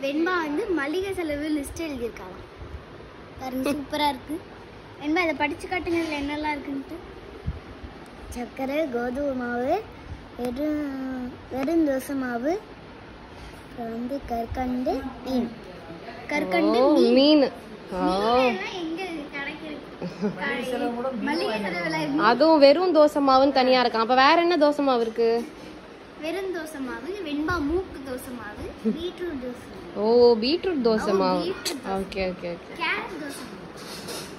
வெண்பா வந்து மளிகை செலவு லிஸ்ட் எழுதியிருக்காங்க பாருங்க சூப்பரா இருக்கு வெண்பா இதை படிச்சு காட்டுங்க இதுல என்னெல்லாம் இருக்குன்ட்டு சர்க்கரை கோதுமை மாவு வெறும் வெறும் தோசை மாவு அப்புறம் வந்து கற்கண்டு மீன் கற்கண்டு ஓ மீன் ஓ எல்லாம் எங்க கிடைக்கிறது மளிகை செலவுல அதுவும் வெறும் தோசை மாவுன்னு தனியா இருக்கான் அப்ப வேற என்ன தோசை மாவு இருக்கு வெறும் தோசை மாவு வெண்பா மூக்கு தோசை மாவு பீட்ரூட் தோசை மாவு ஓ பீட்ரூட் தோசை மாவு beetroot okay okay okay carrot dosa மாவு